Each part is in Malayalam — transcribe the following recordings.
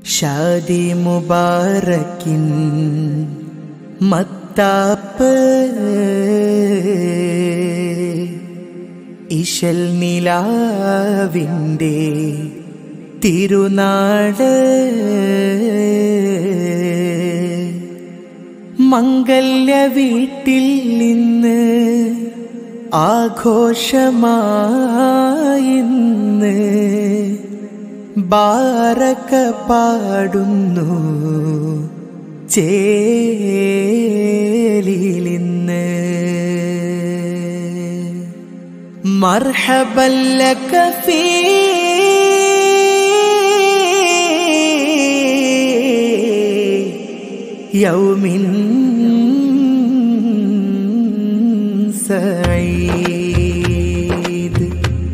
ഷാദി മുബാറക്കിൻ മത്താപ്പ് ഇശൽ നിലാവിൻ്റെ തിരുനാട് മംഗല്യ വീട്ടിൽ നിന്ന് ആഘോഷമായിന്ന് ബാരക്ക പാടുന്നു ചേലിലിന്ന് മർഹബല്ലക ഫീ യൗമിൻ സഈദ്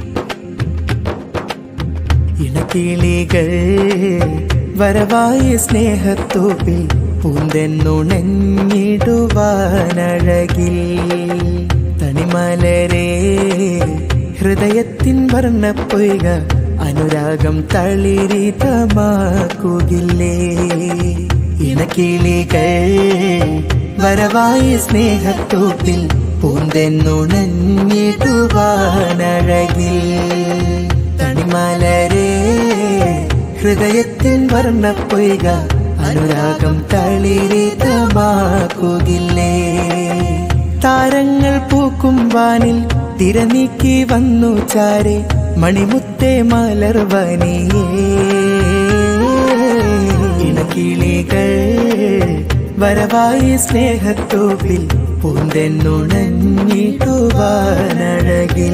ഇണക്കിളികൾ വരവായ സ്നേഹത്തോപ്പിൽ പൂന്തെന്നുണഞ്ഞിടുവാനഴകിൽ തണിമലരെ ഹൃദയത്തിൻ വർണ്ണപ്പൊയ്ക അനുരാഗം തളിരിതമാക്കുകില്ലേ ഇണക്കിളികൾ വരവായ സ്നേഹത്തോപ്പിൽ പൂന്തെന്നുണഞ്ഞിടുവാനഴകിൽ തണിമലരെ ഹൃദയത്തിൻ വർണ്ണപ്പൊയ്ക അനുരാഗം തളിരിതമാക്കുകില്ലേ താരങ്ങൾ പൂക്കും വാനിൽ തിരനീക്കി വന്നു ചാരെ മണിമുത്തേ മലർവനിയേ ഇണക്കിളികൾ വരവായി സ്നേഹത്തോപ്പിൽ പൂന്തെന്നുണഞ്ഞിടുവാനഴകിൽ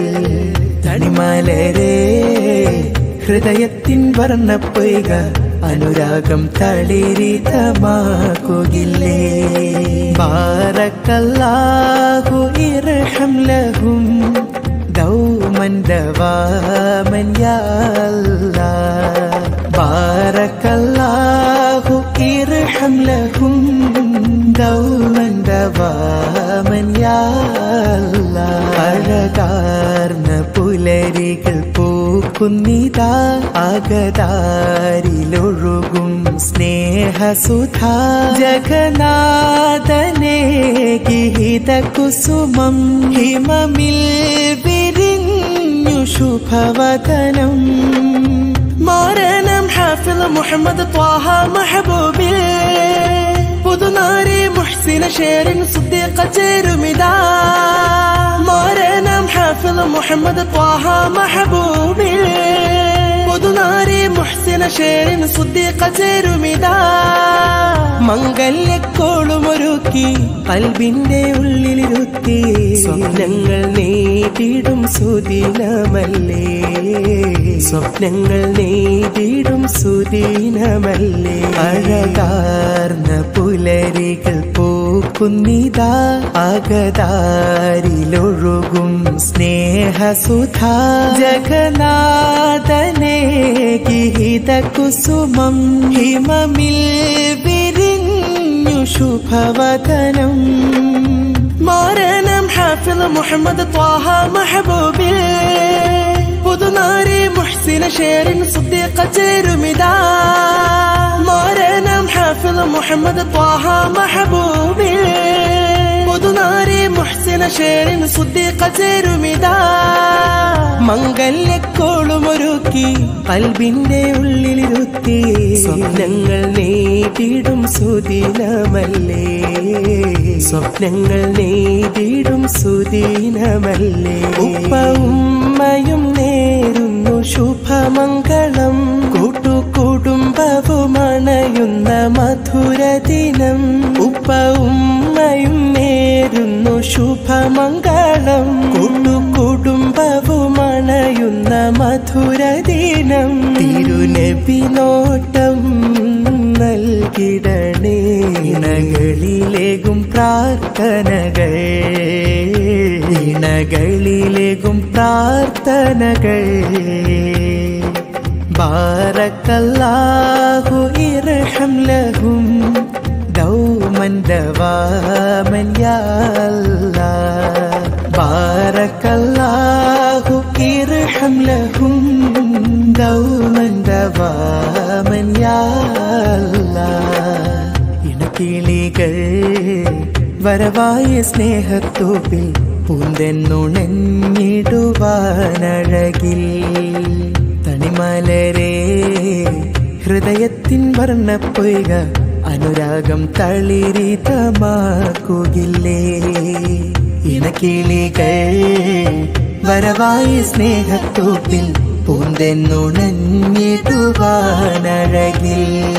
തണിമലരെ ഹൃദയത്തിൻ വർണ്ണപ്പൊയ്ക അനുരാഗം തളിരിതമാകുകില്ലേ ബാറക്കല്ലാഹു ഇർഹം ലഹും ദൗമൻ ദവാമൻ യാ അല്ലാഹ് ബാറക്കല്ലാഹു ഇർഹം ലഹും ദൗമൻ ദവാമൻ യാ അല്ലാഹ് അഴകാർന്ന പുലരികൾ പൂക്കുന്നിതാ അകതാരിലൊഴുകും സ്നേഹസുധ ജഗന്നാഥനെ ഗീത കുസുമം ഹിമമിൽ വിരിഞ്ഞു ശുഭവദനം മാരണം ഹാഫിള് മുഹമ്മദ് ത്വാഹ മഹബൂബിൽ പുതുനാരി മുഹ്സിന ഷേറിൻ സുദ്ദീഖ ചേരുമിതാ മാരണം ഹാഫിള് മുഹമ്മദ് ത്വാഹ മഹബൂബിൽ പുതുനാരി മുഹ്സിന ഷേറിൻ സുദ്ദീഖ ചേരുമിതാ മംഗല്യക്കോളുമൊരുക്കി കൽബിന്റെ ഉള്ളിലിരുത്തി സ്വപ്നങ്ങൾ നേടിടും സുദിനമല്ലേ സ്വപ്നങ്ങൾ നേടിടും സുദിനമല്ലേ അഴകാർന്ന പുലരികൾ പൂക്കുന്നിതാ അകതാരിലൊഴുകും സ്നേഹസുധ ജഗന്നാഥനെ ഗീത കുസുമം ഹിമമിൽ വിരിഞ്ഞു ശുഭവദനം മാരണം ഹാഫിള് മുഹമ്മദ് ത്വാഹ മഹബൂബിൽ പുതുനാരി മുഹ്സിന ഷേറിൻ സുദ്ദീഖ ചേരുമിതാ മാരണം ഹാഫിള് മുഹമ്മദ് ത്വാഹ മഹബൂബിൽ പുതുനാരി മുഹ്സിന ഷേറിൻ സുദ്ദീഖ ചേരുമിതാ മംഗല്യക്കോളുമൊരുക്കി കൽബിന്റെ ഉള്ളിലിരുത്തി സ്വപ്നങ്ങൾ നേടിടും സുദിനമല്ലേ സ്വപ്നങ്ങൾ നേടിടും സുദിനമല്ലേ ഉപ്പ ഉമ്മയും നേരുന്നു ശുഭമംഗളം കൂട്ടുകുടുംബവുമണയുന്ന മധുരദിനം ഉപ്പ ഉമ്മയും നേരുന്നു ശുഭമംഗളം കൂട്ടുകുടുംബവുമണയുന്ന മധുരദിനം തിരുനബിനോട്ടം നൽകിടണേ ഇണകളിലേകും പ്രാർത്ഥനകൾ ഇണകളിലേകും പ്രാർത്ഥനകൾ ബാറക്കല്ലാഹു ഇർഹം ലഹും ദൗമൻ ദവാമൻ യാ അല്ലാഹ് ബാറക്കല്ലാഹു ഇർഹം ലഹും دوما دواما ഇണക്കിളികൾ വരവായ സ്നേഹത്തോപ്പിൽ പൂന്തെന്നുണഞ്ഞിടുവാനഴകിൽ തണിമലരെ ഹൃദയത്തിൻ വർണ്ണപ്പൊയ്ക അനുരാഗം തളിരിതമാക്കുകില്ലേ ഇണക്കിളികൾ വരവായി സ്നേഹത്തോപ്പിൽ പൂന്തെന്നുണഞ്ഞിടുവാനഴകിൽ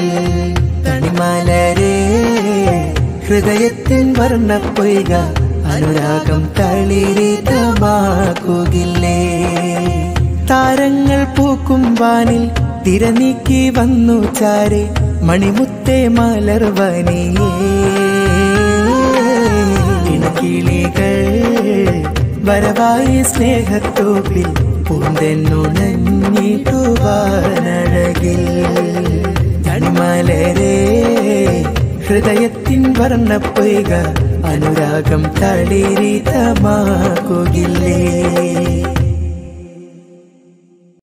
തണിമലരെ ഹൃദയത്തിൻ വർണ്ണപ്പൊയ്ക അനുരാഗം തളിരിതമാക്കുകില്ലേ താരങ്ങൾ പൂക്കും വാനിൽ തിരനീക്കി വന്നു ചാരെ മണിമുത്തേ മലർവനിയേ ഇണക്കിളികൾ വരവായി സ്നേഹത്തോപ്പിൽ പൂന്തെന്നുണഞ്ഞിട്ടുവാനഴകിൽ തണിമലരെ ഹൃദയത്തിൻ വർണ്ണപ്പൊയ്ക അനുരാഗം തളിരിതമാകുകില്ലേ